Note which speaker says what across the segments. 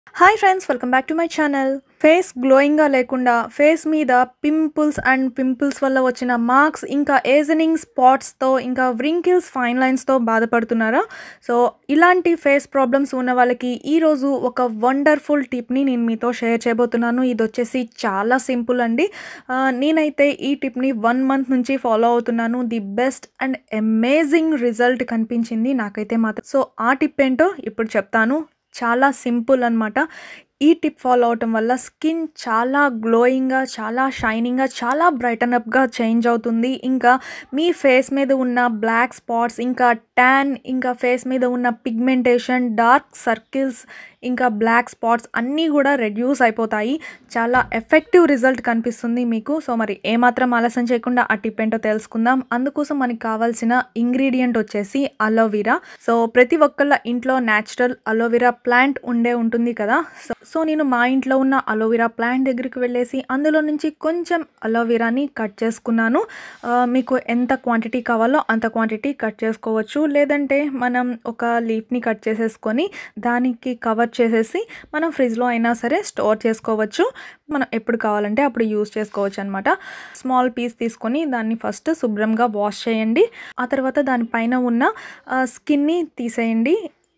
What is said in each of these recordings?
Speaker 1: hi friends welcome back to my channel face గ్లోయింగ్గా లేకుండా face మీద పింపుల్స్ అండ్ పింపుల్స్ వల్ల వచ్చిన మార్క్స్ ఇంకా ఏజనింగ్ స్పాట్స్తో ఇంకా వ్రింకిల్స్ ఫైన్ లైన్స్తో బాధపడుతున్నారా సో ఇలాంటి ఫేస్ ప్రాబ్లమ్స్ ఉన్న వాళ్ళకి ఈరోజు ఒక వండర్ఫుల్ టిప్ని నేను మీతో షేర్ చేయబోతున్నాను ఇది వచ్చేసి చాలా సింపుల్ అండి ఆ, నేనైతే ఈ టిప్ని వన్ మంత్ నుంచి ఫాలో అవుతున్నాను the best and amazing result కనిపించింది నాకైతే మాత్రం సో ఆ టిప్ ఏంటో ఇప్పుడు చెప్తాను చాలా సింపుల్ అన్నమాట ఈ టిప్ ఫాలో అవటం వల్ల స్కిన్ చాలా గ్లోయింగ్గా చాలా షైనింగ్గా చాలా బ్రైటన్ అప్గా చేంజ్ అవుతుంది ఇంకా మీ ఫేస్ మీద ఉన్న బ్లాక్ స్పాట్స్ ఇంకా ట్యాన్ ఇంకా ఫేస్ మీద ఉన్న పిగ్మెంటేషన్ డార్క్ సర్కిల్స్ ఇంకా బ్లాక్ స్పాట్స్ అన్నీ కూడా రెడ్యూస్ అయిపోతాయి చాలా ఎఫెక్టివ్ రిజల్ట్ కనిపిస్తుంది మీకు సో మరి ఏమాత్రం ఆలస్యం చేయకుండా ఆ టిప్ ఏంటో తెలుసుకుందాం అందుకోసం మనకి కావాల్సిన ఇంగ్రీడియంట్ వచ్చేసి అలోవెరా సో ప్రతి ఒక్కళ్ళ ఇంట్లో న్యాచురల్ అలోవెరా ప్లాంట్ ఉండే ఉంటుంది కదా సో సో నేను మా ఇంట్లో ఉన్న అలోవెరా ప్లాంట్ దగ్గరికి వెళ్ళేసి అందులో నుంచి కొంచెం అలోవెరాని కట్ చేసుకున్నాను ఆ, మీకు ఎంత క్వాంటిటీ కావాలో అంత క్వాంటిటీ కట్ చేసుకోవచ్చు లేదంటే మనం ఒక లీఫ్ని కట్ చేసేసుకొని దానికి కవర్ చేసేసి మనం ఫ్రిడ్జ్లో అయినా సరే స్టోర్ చేసుకోవచ్చు మనం ఎప్పుడు కావాలంటే అప్పుడు యూస్ చేసుకోవచ్చు అనమాట స్మాల్ పీస్ తీసుకొని దాన్ని ఫస్ట్ శుభ్రంగా వాష్ చేయండి ఆ తర్వాత దానిపైన ఉన్న ఆ, స్కిన్ని తీసేయండి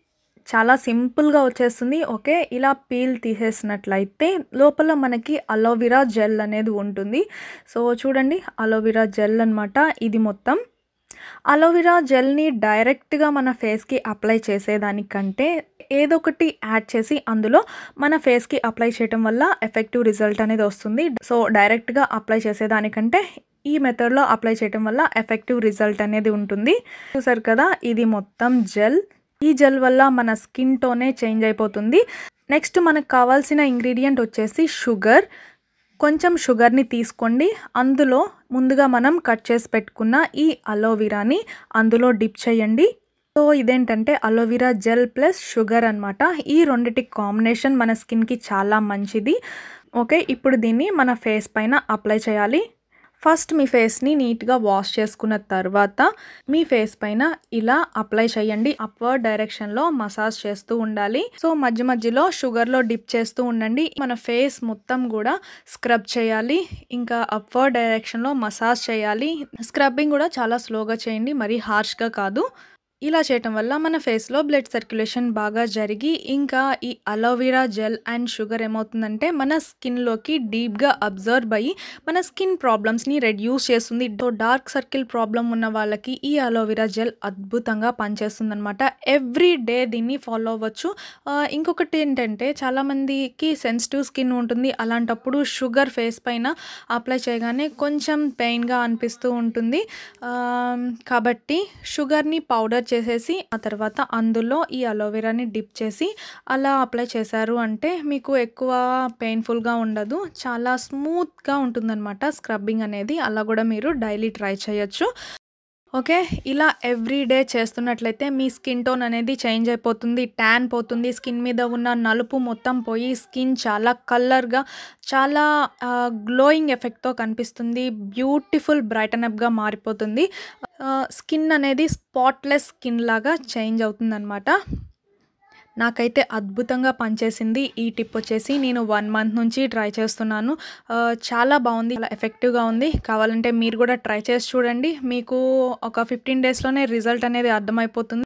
Speaker 1: చాలా సింపుల్గా వచ్చేస్తుంది ఓకే ఇలా పీల్ తీసేసినట్లయితే లోపల మనకి అలోవెరా జెల్ అనేది ఉంటుంది సో చూడండి అలోవెరా జెల్ అనమాట ఇది మొత్తం అలోవెరా జెల్ని డైరెక్ట్గా మన ఫేస్కి అప్లై చేసేదానికంటే ఏదో ఒకటి యాడ్ చేసి అందులో మన ఫేస్కి అప్లై చేయటం వల్ల ఎఫెక్టివ్ రిజల్ట్ అనేది వస్తుంది సో డైరెక్ట్గా అప్లై చేసేదానికంటే ఈ మెథడ్లో అప్లై చేయటం వల్ల ఎఫెక్టివ్ రిజల్ట్ అనేది ఉంటుంది చూసారు కదా ఇది మొత్తం జెల్ ఈ జెల్ వల్ల మన స్కిన్ టోనే చేంజ్ అయిపోతుంది నెక్స్ట్ మనకు కావాల్సిన ఇంగ్రీడియంట్ వచ్చేసి షుగర్ కొంచెం షుగర్ని తీసుకోండి అందులో ముందుగా మనం కట్ చేసి పెట్టుకున్న ఈ అలోవెరాని అందులో డిప్ చేయండి సో ఇదేంటంటే అలోవెరా జెల్ ప్లస్ షుగర్ అనమాట ఈ రెండిటి కాంబినేషన్ మన స్కిన్కి చాలా మంచిది ఓకే ఇప్పుడు దీన్ని మన ఫేస్ పైన అప్లై చేయాలి ఫస్ట్ మీ ఫేస్ని నీట్గా వాష్ చేసుకున్న తర్వాత మీ ఫేస్ పైన ఇలా అప్లై చేయండి అప్వర్డ్ డైరెక్షన్లో మసాజ్ చేస్తూ ఉండాలి సో మధ్య మధ్యలో షుగర్లో డిప్ చేస్తూ ఉండండి మన ఫేస్ మొత్తం కూడా స్క్రబ్ చేయాలి ఇంకా అప్వర్డ్ డైరెక్షన్లో మసాజ్ చేయాలి స్క్రబ్బింగ్ కూడా చాలా స్లోగా చేయండి మరీ హార్ష్గా కాదు ఇలా చేయటం వల్ల మన ఫేస్లో బ్లడ్ సర్క్యులేషన్ బాగా జరిగి ఇంకా ఈ అలోవెరా జెల్ అండ్ షుగర్ ఏమవుతుందంటే మన స్కిన్లోకి డీప్గా అబ్జర్వ్ అయ్యి మన స్కిన్ ప్రాబ్లమ్స్ని రెడ్యూస్ చేస్తుంది సో డార్క్ సర్కిల్ ప్రాబ్లం ఉన్న వాళ్ళకి ఈ అలోవెరా జెల్ అద్భుతంగా పనిచేస్తుంది అనమాట ఎవ్రీ డే దీన్ని ఫాలో అవ్వచ్చు ఆ, ఇంకొకటి ఏంటంటే చాలామందికి సెన్సిటివ్ స్కిన్ ఉంటుంది అలాంటప్పుడు షుగర్ ఫేస్ పైన అప్లై చేయగానే కొంచెం పెయిన్గా అనిపిస్తూ ఉంటుంది ఆ, కాబట్టి షుగర్ని పౌడర్ చేసేసి ఆ తర్వాత అందులో ఈ అలోవెరాని డిప్ చేసి అలా అప్లై చేశారు అంటే మీకు ఎక్కువ పెయిన్ఫుల్గా ఉండదు చాలా స్మూత్గా ఉంటుందన్నమాట స్క్రబ్బింగ్ అనేది అలా కూడా మీరు డైలీ ట్రై చేయొచ్చు ఓకే ఇలా ఎవ్రీ డే చేస్తున్నట్లయితే మీ స్కిన్ టోన్ అనేది చేంజ్ అయిపోతుంది ట్యాన్ పోతుంది స్కిన్ మీద ఉన్న నలుపు మొత్తం పోయి స్కిన్ చాలా కలర్గా చాలా గ్లోయింగ్ ఎఫెక్ట్తో కనిపిస్తుంది బ్యూటిఫుల్ బ్రైటన్ అప్గా మారిపోతుంది స్కిన్ అనేది స్పాట్లెస్ స్కిన్ లాగా చేంజ్ అవుతుందన్నమాట నాకైతే అద్భుతంగా పనిచేసింది ఈ టిప్ వచ్చేసి నేను వన్ మంత్ నుంచి ట్రై చేస్తున్నాను ఆ, చాలా బాగుంది చాలా ఎఫెక్టివ్గా ఉంది కావాలంటే మీరు కూడా ట్రై చేసి చూడండి మీకు ఒక ఫిఫ్టీన్ డేస్లోనే రిజల్ట్ అనేది అర్థమైపోతుంది